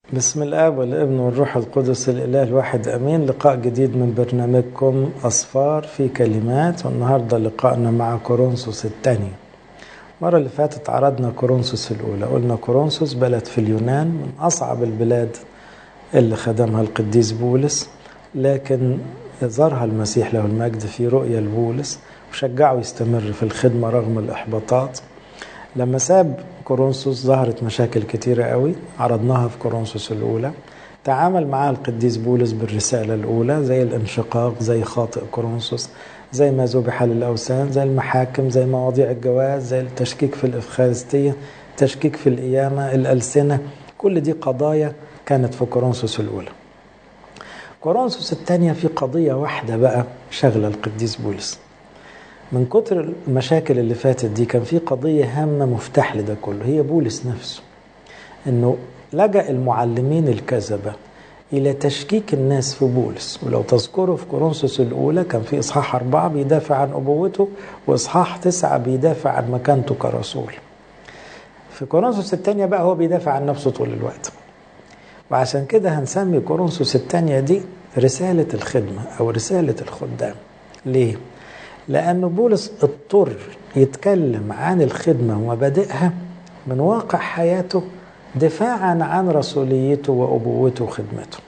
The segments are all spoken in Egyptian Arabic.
بسم الاب والابن والروح القدس الاله الواحد امين لقاء جديد من برنامجكم اصفار في كلمات والنهارده لقائنا مع كورنثوس الثاني المره اللي فاتت عرضنا كورنثوس الاولى قلنا كورنثوس بلد في اليونان من اصعب البلاد اللي خدمها القديس بولس لكن زارها المسيح له المجد في رؤيا لبولس وشجعه يستمر في الخدمه رغم الاحباطات لما ساب كورنثوس ظهرت مشاكل كتيرة قوي عرضناها في كورنثوس الأولى تعامل معها القديس بولس بالرسالة الأولى زي الانشقاق زي خاطئ كورنثوس زي ما ذبح للأوثان زي المحاكم زي مواضيع الجواز زي التشكيك في الإفخارستية تشكيك في القيامة الألسنة كل دي قضايا كانت في كورنثوس الأولى كورنثوس الثانية في قضية واحدة بقى شغلة القديس بولس من كتر المشاكل اللي فاتت دي كان في قضية هامة مفتاح لده كله هي بولس نفسه انه لجأ المعلمين الكذبة إلى تشكيك الناس في بولس ولو تذكروا في كورنثوس الأولى كان في إصحاح أربعة بيدافع عن أبوته وإصحاح تسعة بيدافع عن مكانته كرسول في كورنثوس الثانية بقى هو بيدافع عن نفسه طول الوقت وعشان كده هنسمي كورنثوس الثانية دي رسالة الخدمة أو رسالة الخدام ليه؟ لأن بولس اضطر يتكلم عن الخدمة ومبادئها من واقع حياته دفاعا عن رسوليته وأبوته وخدمته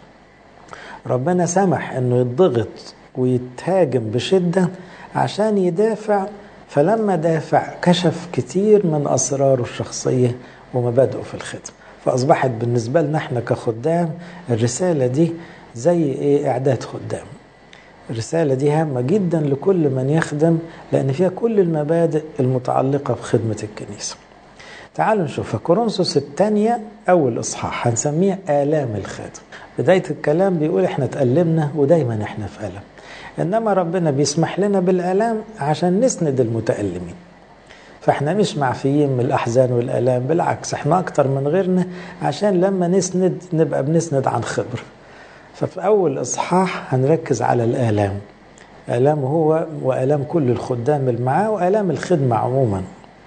ربنا سمح أنه يضغط ويتهاجم بشدة عشان يدافع فلما دافع كشف كتير من أسراره الشخصية ومبادئه في الخدمة فأصبحت بالنسبة لنا احنا كخدام الرسالة دي زي ايه إعداد خدام الرسالة دي هامة جدا لكل من يخدم لأن فيها كل المبادئ المتعلقة بخدمة الكنيسة تعالوا نشوف كورنثوس الثانية أول إصحاح هنسميه آلام الخادم بداية الكلام بيقول إحنا تألمنا ودايما إحنا في ألم إنما ربنا بيسمح لنا بالآلام عشان نسند المتألمين فإحنا مش معفيين من الأحزان والآلام بالعكس إحنا أكتر من غيرنا عشان لما نسند نبقى بنسند عن خبره ففي أول إصحاح هنركز على الآلام آلام هو وآلام كل الخدام اللي معاه وآلام الخدمة عموما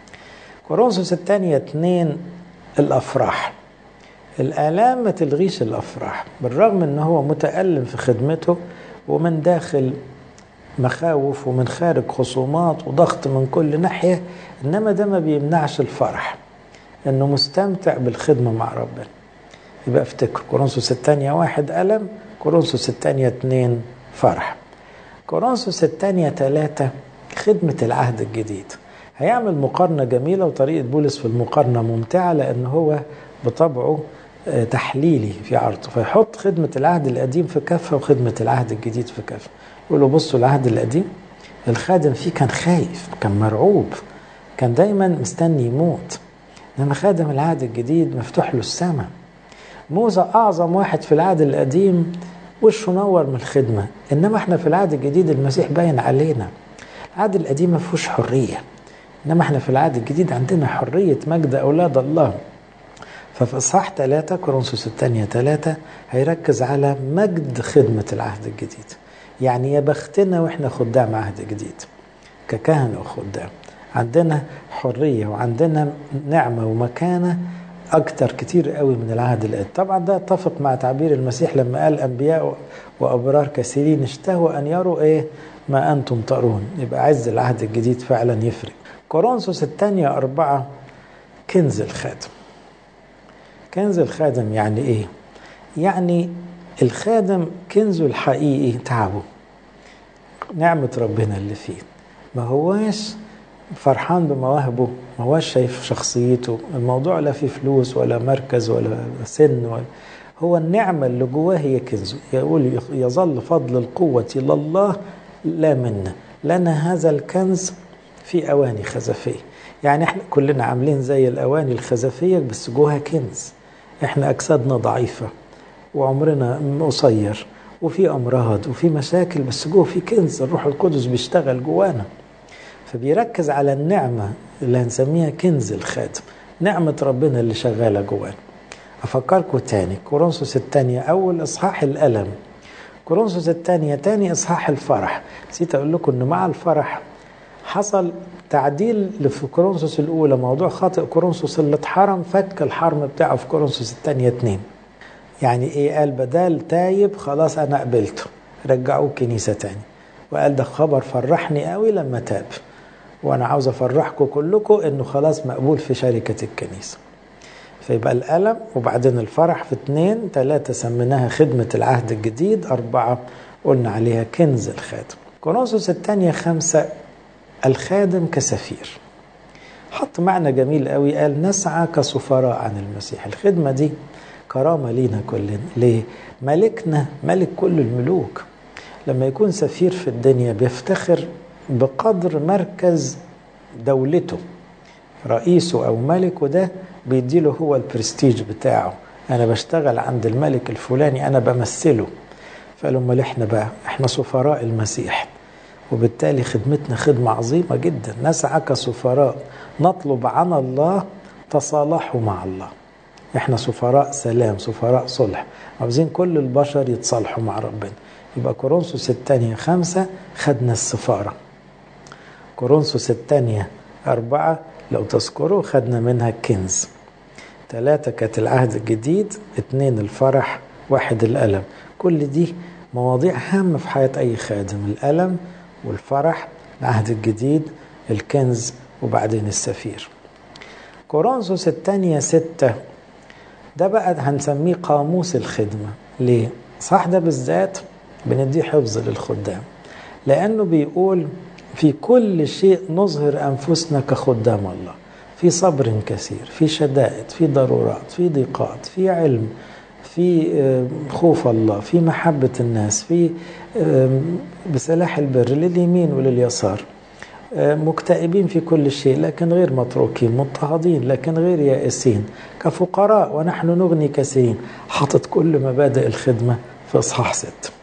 كورنثوس الثانية اتنين الأفراح الآلام ما تلغيش الأفراح بالرغم أنه هو متألم في خدمته ومن داخل مخاوف ومن خارج خصومات وضغط من كل ناحية إنما ده ما بيمنعش الفرح إنه مستمتع بالخدمة مع ربنا يبقى افتكر كورنثوس الثانية واحد ألم كورنثوس الثانية اثنين فرح كورنثوس الثانية ثلاثة خدمة العهد الجديد هيعمل مقارنة جميلة وطريقة بولس في المقارنة ممتعة لأن هو بطبعه تحليلي في عرضه فيحط خدمة العهد القديم في كفة وخدمة العهد الجديد في كفة يقولوا بصوا العهد القديم الخادم فيه كان خايف كان مرعوب كان دايما مستني يموت انما خادم العهد الجديد مفتوح له السماء موسى أعظم واحد في العهد القديم وشه نور من الخدمة إنما إحنا في العهد الجديد المسيح باين علينا العهد القديم ما فيهوش حرية إنما إحنا في العهد الجديد عندنا حرية مجد أولاد الله ففي إصحاح ثلاثة كورنثوس الثانية ثلاثة هيركز على مجد خدمة العهد الجديد يعني يا بختنا وإحنا خدام عهد جديد ككهنة وخدام عندنا حرية وعندنا نعمة ومكانة أكتر كتير قوي من العهد القديم طبعا ده اتفق مع تعبير المسيح لما قال أنبياء وأبرار كثيرين اشتهوا أن يروا إيه ما أنتم ترون يبقى عز العهد الجديد فعلا يفرق كورنثوس الثانية أربعة كنز الخادم كنز الخادم يعني إيه يعني الخادم كنزه الحقيقي تعبه نعمة ربنا اللي فيه ما هواش فرحان بمواهبه ما هوش شايف شخصيته الموضوع لا فيه فلوس ولا مركز ولا سن ولا هو النعمة اللي جواه هي كنزه يقول يظل فضل القوة لله لا منا لنا هذا الكنز في أواني خزفية يعني احنا كلنا عاملين زي الأواني الخزفية بس جواها كنز احنا أجسادنا ضعيفة وعمرنا قصير وفي أمراض وفي مشاكل بس جوه في كنز الروح القدس بيشتغل جوانا فبيركز على النعمة اللي هنسميها كنز الخادم نعمة ربنا اللي شغالة جوانا أفكركم تاني كورنثوس الثانية أول إصحاح الألم كورنثوس الثانية تاني إصحاح الفرح نسيت أقول لكم إن مع الفرح حصل تعديل في كورنثوس الأولى موضوع خاطئ كورنثوس اللي اتحرم فك الحرم بتاعه في كورنثوس الثانية اتنين يعني ايه قال بدال تايب خلاص انا قبلته رجعوه كنيسة تاني وقال ده خبر فرحني قوي لما تاب وانا عاوز افرحكم كلكم انه خلاص مقبول في شركة الكنيسة فيبقى الألم وبعدين الفرح في اتنين تلاتة سميناها خدمة العهد الجديد أربعة قلنا عليها كنز الخادم كورنثوس الثانية خمسة الخادم كسفير حط معنى جميل قوي قال نسعى كسفراء عن المسيح الخدمة دي كرامة لينا كلنا ليه؟ ملكنا ملك كل الملوك لما يكون سفير في الدنيا بيفتخر بقدر مركز دولته رئيسه أو ملكه ده بيديله هو البرستيج بتاعه أنا بشتغل عند الملك الفلاني أنا بمثله فقالوا امال احنا بقى احنا سفراء المسيح وبالتالي خدمتنا خدمة عظيمة جدا نسعى كسفراء نطلب عن الله تصالحوا مع الله احنا سفراء سلام سفراء صلح عاوزين كل البشر يتصالحوا مع ربنا يبقى كورنثوس الثانية خمسة خدنا السفارة كورنثوس الثانية أربعة لو تذكروا خدنا منها الكنز ثلاثة كانت العهد الجديد اثنين الفرح واحد الألم كل دي مواضيع هامة في حياة أي خادم الألم والفرح العهد الجديد الكنز وبعدين السفير كورنثوس الثانية ستة ده بقى هنسميه قاموس الخدمة ليه؟ صح ده بالذات بنديه حفظ للخدام لأنه بيقول في كل شيء نظهر أنفسنا كخدام الله في صبر كثير في شدائد في ضرورات في ضيقات في علم في خوف الله في محبة الناس في بسلاح البر لليمين ولليسار مكتئبين في كل شيء لكن غير متروكين مضطهدين لكن غير يائسين كفقراء ونحن نغني كثيرين حاطط كل مبادئ الخدمة في إصحاح ست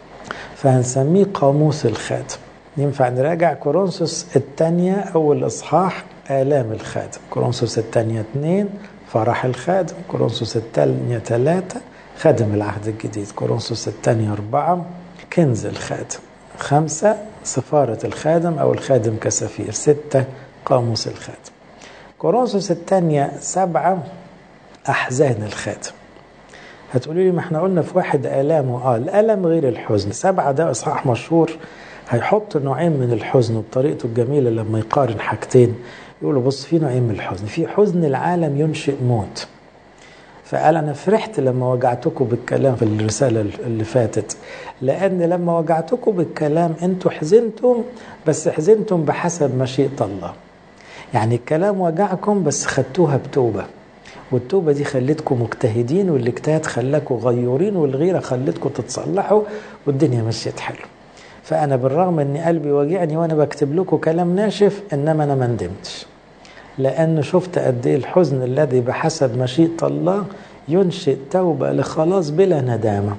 فهنسميه قاموس الخادم ينفع نراجع كورنثوس الثانية أول إصحاح آلام الخادم كورنثوس الثانية اثنين فرح الخادم كورنثوس الثانية ثلاثة خادم العهد الجديد كورنثوس الثانية أربعة كنز الخادم خمسة سفارة الخادم أو الخادم كسفير ستة قاموس الخادم كورنثوس الثانية سبعة أحزان الخادم هتقولوا لي ما احنا قلنا في واحد آلامه اه الألم غير الحزن سبعة ده إصحاح مشهور هيحط نوعين من الحزن وبطريقته الجميلة لما يقارن حاجتين يقولوا بص في نوعين من الحزن في حزن العالم ينشئ موت فقال انا فرحت لما وجعتكم بالكلام في الرساله اللي فاتت لان لما وجعتكم بالكلام انتوا حزنتم بس حزنتم بحسب مشيئه الله يعني الكلام وجعكم بس خدتوها بتوبه والتوبه دي خلتكم مجتهدين والاجتهاد خلاكم غيورين والغيره خلتكم تتصلحوا والدنيا مشيت حلو فانا بالرغم ان قلبي واجعني وانا بكتب لكم كلام ناشف انما انا ما ندمتش لأن شفت قد إيه الحزن الذي بحسب مشيئة الله ينشئ توبة لخلاص بلا ندامة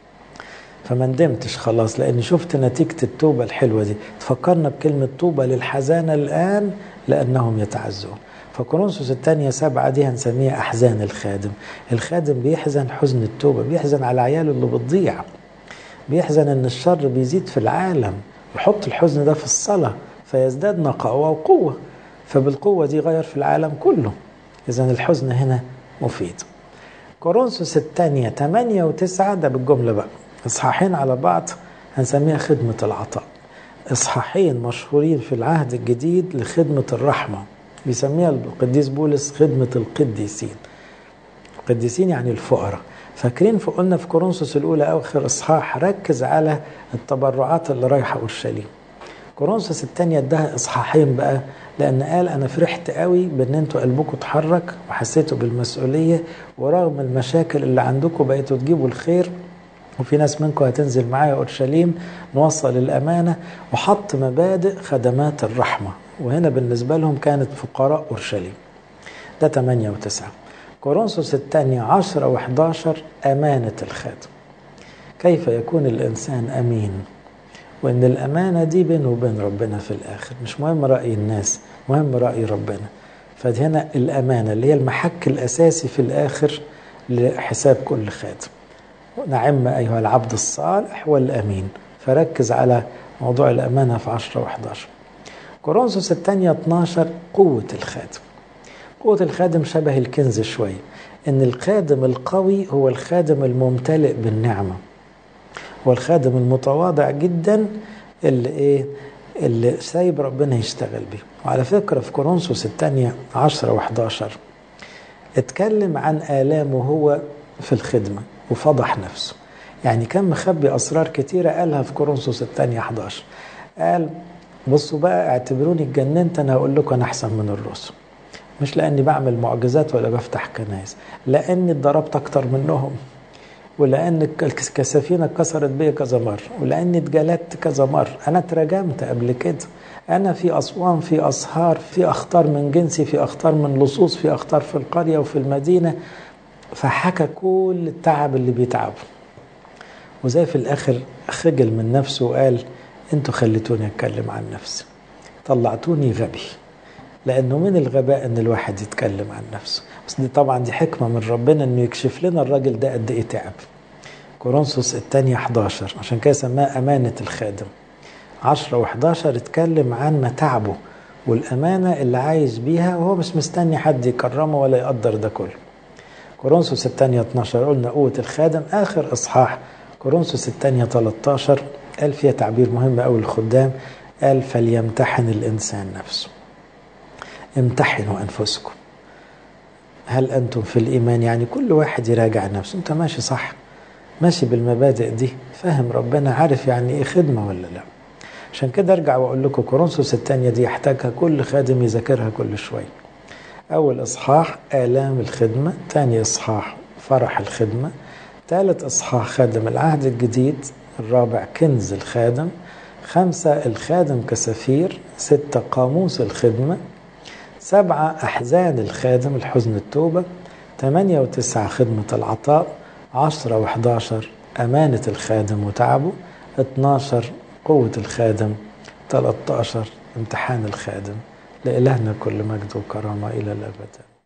فما ندمتش خلاص لأني شفت نتيجة التوبة الحلوة دي تفكرنا بكلمة طوبى للحزانة الآن لأنهم يتعزون فكورنثوس الثانية سبعة دي هنسميها أحزان الخادم الخادم بيحزن حزن التوبة بيحزن على عياله اللي بتضيع بيحزن ان الشر بيزيد في العالم يحط الحزن ده في الصلاة فيزداد نقاوة وقوة فبالقوة دي غير في العالم كله إذا الحزن هنا مفيد كورنثوس الثانية 8 و9 ده بالجملة بقى إصحاحين على بعض هنسميها خدمة العطاء إصحاحين مشهورين في العهد الجديد لخدمة الرحمة بيسميها القديس بولس خدمة القديسين القديسين يعني الفقراء فاكرين في قلنا في كورنثوس الأولى آخر إصحاح ركز على التبرعات اللي رايحة أورشليم كورنثوس الثانية اداها إصحاحين بقى لأن قال أنا فرحت قوي بأن أنتوا قلبكم اتحرك وحسيتوا بالمسؤولية ورغم المشاكل اللي عندكم بقيتوا تجيبوا الخير وفي ناس منكم هتنزل معايا أورشليم نوصل الأمانة وحط مبادئ خدمات الرحمة وهنا بالنسبة لهم كانت فقراء أورشليم ده 8 و9 كورنثوس الثانية 10 و11 أمانة الخادم كيف يكون الإنسان أمين وإن الأمانة دي بينه وبين ربنا في الآخر مش مهم رأي الناس مهم رأي ربنا فهنا الأمانة اللي هي المحك الأساسي في الآخر لحساب كل خادم نعم أيها العبد الصالح والأمين فركز على موضوع الأمانة في 10 و11 كورنثوس الثانية 12 قوة الخادم قوة الخادم شبه الكنز شوية ان الخادم القوي هو الخادم الممتلئ بالنعمة هو الخادم المتواضع جدا اللي ايه اللي سايب ربنا يشتغل بيه وعلى فكرة في كورنثوس الثانية 10 و11 اتكلم عن آلامه هو في الخدمة وفضح نفسه يعني كان مخبي أسرار كتيرة قالها في كورنثوس الثانية 11 قال بصوا بقى اعتبروني اتجننت أنا هقول لكم أنا أحسن من الرسل مش لأني بعمل معجزات ولا بفتح كنايس لأني اتضربت أكتر منهم ولأن الكسافين اتكسرت بيا كذا مرة ولأني اتجلدت كذا مرة أنا اترجمت قبل كده أنا في أسوان في أسهار في أخطار من جنسي في أخطار من لصوص في أخطار في القرية وفي المدينة فحكى كل التعب اللي بيتعبه وزي في الآخر خجل من نفسه وقال انتوا خليتوني أتكلم عن نفسي طلعتوني غبي لأنه من الغباء أن الواحد يتكلم عن نفسه بس دي طبعا دي حكمة من ربنا أنه يكشف لنا الراجل ده قد إيه تعب كورنثوس الثانية 11 عشان كده سماها أمانة الخادم 10 و11 اتكلم عن متاعبه والأمانة اللي عايش بيها وهو مش مستني حد يكرمه ولا يقدر ده كله كورنثوس الثانية 12 قلنا قوة الخادم آخر إصحاح كورنثوس الثانية 13 قال فيها تعبير مهم أوي للخدام قال فليمتحن الإنسان نفسه امتحنوا أنفسكم هل أنتم في الإيمان يعني كل واحد يراجع نفسه أنت ماشي صح ماشي بالمبادئ دي فاهم ربنا عارف يعني إيه خدمة ولا لا عشان كده أرجع وأقول لكم كورنثوس الثانية دي يحتاجها كل خادم يذاكرها كل شوية أول إصحاح آلام الخدمة ثاني إصحاح فرح الخدمة ثالث إصحاح خادم العهد الجديد الرابع كنز الخادم خمسة الخادم كسفير ستة قاموس الخدمة سبعة أحزان الخادم الحزن التوبة ثمانية وتسعة خدمة العطاء عشرة وحداشر أمانة الخادم وتعبه 12 قوة الخادم 13 امتحان الخادم لإلهنا كل مجد وكرامة إلى الأبد